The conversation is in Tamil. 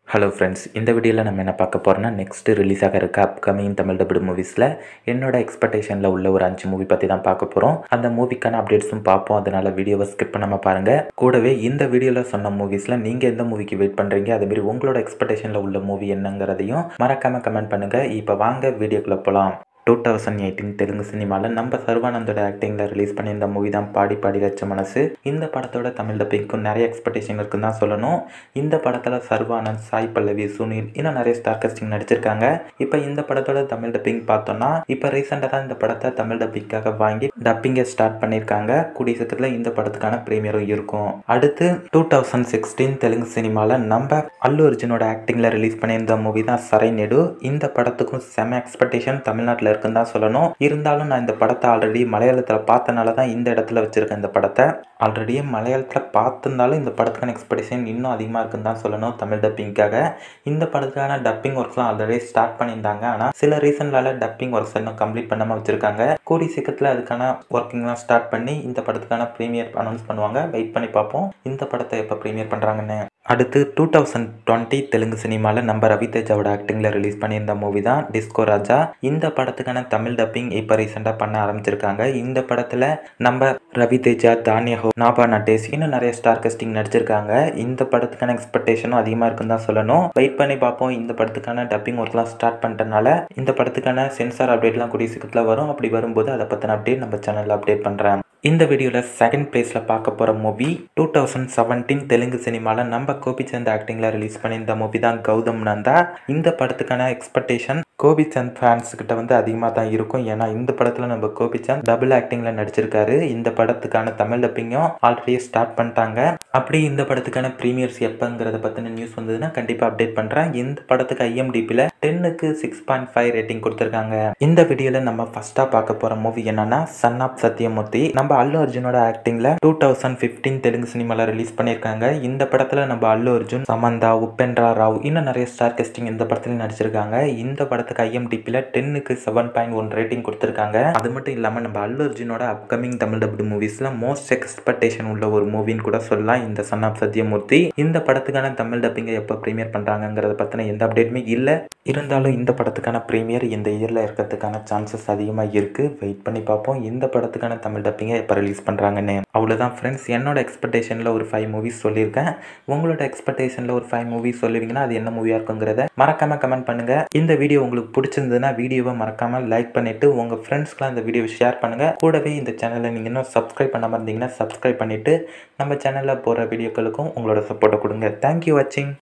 ஹலோ ஃப்ரெண்ட்ஸ் இந்த வீடியோவில் நம்ம என்ன பார்க்க போகிறோம்னா நெக்ஸ்ட்டு ரிலீஸ் ஆக இருக்க அப்கமிங் தமிழ் டபுள் மூவிஸில் என்னோட எக்ஸ்பெக்டேஷனில் உள்ள ஒரு அஞ்சு மூவி பற்றி தான் பார்க்க போகிறோம் அந்த மூவிக்கான அப்டேட்ஸும் பார்ப்போம் அதனால் வீடியோவை ஸ்கிப் பண்ணாமல் பாருங்கள் கூடவே இந்த வீடியோவில் சொன்ன மூவிஸில் நீங்கள் எந்த மூவிக்கு வெயிட் பண்ணுறீங்க அதேமாரி உங்களோட எக்ஸ்பெக்டேஷனில் உள்ள மூவி என்னங்கிறதையும் மறக்காமல் கமெண்ட் பண்ணுங்கள் இப்போ வாங்க வீடியோக்குள்ளே போகலாம் டூ தௌசண்ட் எயிட்டீன் தெலுங்கு சினிமாவில் நம்ம சர்வானந்தோட ஆக்டிங்கில் ரிலீஸ் பண்ணியிருந்த மூவி தான் பாடி பாடி வச்ச மனசு இந்த படத்தோட தமிழ் டப்பிங்க்கும் நிறைய எக்ஸ்பெக்டேஷன் இருக்குன்னு தான் சொல்லணும் இந்த படத்தில் சர்வானந்த் சாய் பல்லவி சுனில் இன்னும் நிறைய ஸ்டார் காஸ்டிங் நடிச்சிருக்காங்க இப்போ இந்த படத்தோட தமிழ் டப்பிங் பார்த்தோம்னா இப்போ ரீசெண்டாக தான் இந்த படத்தை தமிழ் டப்பிங்காக வாங்கி டப்பிங்கை ஸ்டார்ட் பண்ணியிருக்காங்க கூடிய சீக்கிரத்தில் இந்த படத்துக்கான ப்ரீமியரும் இருக்கும் அடுத்து டூ தௌசண்ட் சிக்ஸ்டீன் தெலுங்கு சினிமாவில் நம்ம அல்லு அர்ஜுனோட ஆக்டிங்கில் ரிலீஸ் பண்ணியிருந்த மூவி தான் சரை நெடு இந்த படத்துக்கும் செம எக்ஸ்பெக்டேஷன் தமிழ்நாட்டில் இருக்குன்னு தான் சொல்லணும் இருந்தாலும் நான் இந்த படத்தை ஆல்ரெடி மலையாளத்தில் பார்த்தனால தான் இந்த இடத்துல வச்சுருக்கேன் இந்த படத்தை ஆல்ரெடியே மலையாளத்தில் பார்த்துருந்தாலும் இந்த படத்துக்கான எக்ஸ்பெக்டேஷன் இன்னும் அதிகமாக இருக்குன்னு தான் சொல்லணும் தமிழ் டப்பிங்காக இந்த படத்துக்கான டப்பிங் ஒர்க்ஸ்லாம் ஆல்ரெடி ஸ்டார்ட் பண்ணியிருந்தாங்க ஆனால் சில ரீசன்லால டப்பிங் ஒர்க்ஸ் இன்னும் கம்ப்ளீட் பண்ணாமல் வச்சுருக்காங்க கூடி சீக்கிரத்தில் அதுக்கான ஒர்க்கிங்லாம் ஸ்டார்ட் பண்ணி இந்த படத்துக்கான ப்ரீமியர் அனௌன்ஸ் பண்ணுவாங்க வெயிட் பண்ணி பார்ப்போம் இந்த படத்தை எப்போ ப்ரீமியர் பண்ணுறாங்கன்னு அடுத்து டூ தௌசண்ட் டுவெண்ட்டி தெலுங்கு சினிமாவில் நம்ம ரவிதேஜாவோட ஆக்டிங்கில் ரிலீஸ் பண்ணியிருந்த மூவி தான் டிஸ்கோ ராஜா இந்த படத்துக்கான தமிழ் டப்பிங் இப்போ ரீசெண்டாக பண்ண ஆரம்பிச்சிருக்காங்க இந்த படத்தில் நம்ம ரவிதேஜா தானியஹோ நாபா நட்டேஸ் இன்னும் நிறைய ஸ்டார் கஸ்டிங் நடிச்சிருக்காங்க இந்த படத்துக்கான எக்ஸ்பெக்டேஷனும் அதிகமாக இருக்குன்னு தான் சொல்லணும் வெயிட் பண்ணி பார்ப்போம் இந்த படத்துக்கான டப்பிங் ஒர்க்லாம் ஸ்டார்ட் பண்ணிட்டனால இந்த படத்துக்கான சென்சார் அப்டேட்லாம் கூடிய சீக்கிரத்தில் வரும் அப்படி வரும்போது அதை பற்றின அப்டேட் நம்ம சேனலில் அப்டேட் பண்ணுறேன் இந்த வீடியோவில் செகண்ட் பிளேஸில் பார்க்க போகிற movie two thousand seventeen Telugu சினிமாவில் நம்ம கோபிச்சந்த் ஆக்டிங்கில் ரிலீஸ் பண்ணியிருந்த மூவி தான் கௌதம் நந்தா இந்த படத்துக்கான எக்ஸ்பெக்டேஷன் கோபிச்சந்த் ஃபேன்ஸ் கிட்ட வந்து அதிகமாக தான் இருக்கும் ஏன்னா இந்த படத்தில் நம்ம கோபிச்சந்த் டபுள் ஆக்டிங்கில் நடிச்சிருக்காரு இந்த படத்துக்கான தமிழ் டப்பிங்கும் ஆல்ரெடி ஸ்டார்ட் பண்ணிட்டாங்க அப்படி இந்த படத்துக்கான ப்ரீமியர்ஸ் எப்போங்கிறத பற்றின நியூஸ் வந்ததுன்னா கண்டிப்பாக அப்டேட் பண்ணுறேன் இந்த படத்துக்கு ஐஎம்டிபியில் டென்னுக்கு சிக்ஸ் பாயிண்ட் ஃபைவ் ரேட்டிங் கொடுத்துருக்காங்க இந்த வீடியோவில் நம்ம ஃபஸ்ட்டாக பார்க்க போகிற மூவி என்னன்னா சன் ஆஃப் சத்யமூர்த்தி நம்ம அல்லு அர்ஜுனோட ஆக்டிங்கில் டூ தௌசண்ட் ஃபிஃப்டீன் தெலுங்கு சினிமாவில் ரிலீஸ் பண்ணியிருக்காங்க இந்த படத்தில் நம்ம அல்லு அர்ஜுன் சமந்தா உபேந்திரா ராவ் இன்னும் நிறைய ஸ்டார் கஸ்டிங் இந்த படத்துலையும் நடிச்சிருக்காங்க இந்த படத்துக்கு ஐஎம்டிபியில் டென்னுக்கு செவன் பாயிண்ட் ஒன் ரேட்டிங் கொடுத்துருக்காங்க அது மட்டும் இல்லாமல் நம்ம அல்லு அர்ஜுனோட அப்கமிங் தமிழ் டப்டு மூவிஸில் மோஸ்ட் எக்ஸ்பெக்டேஷன் உள்ள ஒரு மூவின்னு கூட சொல்லலாம் இந்த சன் ஆஃப் சத்யமூர்த்தி இந்த படத்துக்கான தமிழ் டப்பிங்கை எப்போ ப்ரீமியர் பண்ணுறாங்கிறத பற்றின எந்த அப்டேட்டுமே இல்லை இருந்தாலும் இந்த படத்துக்கான ப்ரீமியர் இந்த இயரில் இருக்கிறதுக்கான சான்சஸ் அதிகமாக இருக்குது வெயிட் பண்ணி பார்ப்போம் இந்த படத்துக்கான தமிழ் டப்பிங்கை எப்போ ரிலீஸ் பண்ணுறாங்கன்னு அவ்வளோதான் ஃப்ரெண்ட்ஸ் என்னோட எக்ஸ்பெக்டேஷனில் ஒரு ஃபைவ் மூவிஸ் சொல்லியிருக்கேன் உங்களோட எக்ஸ்பெக்டேஷனில் ஒரு ஃபைவ் மூவிஸ் சொல்லுவீங்கன்னா அது என்ன மூவியாக இருக்குங்கிறத மறக்காமல் கமெண்ட் பண்ணுங்கள் இந்த வீடியோ உங்களுக்கு பிடிச்சிருந்ததுன்னா வீடியோவை மறக்காமல் லைக் பண்ணிவிட்டு உங்கள் ஃப்ரெண்ட்ஸ்க்குலாம் இந்த வீடியோவை ஷேர் பண்ணுங்கள் கூடவே இந்த சேனலை நீங்கள் இன்னும் சப்ஸ்கிரைப் பண்ணாமல் இருந்தீங்கன்னா சப்ஸ்கிரைப் பண்ணிவிட்டு நம்ம சேனலில் போகிற வீடியோக்களுக்கும் உங்களோட சப்போர்ட்டை கொடுங்க தேங்க்யூ வாட்சிங்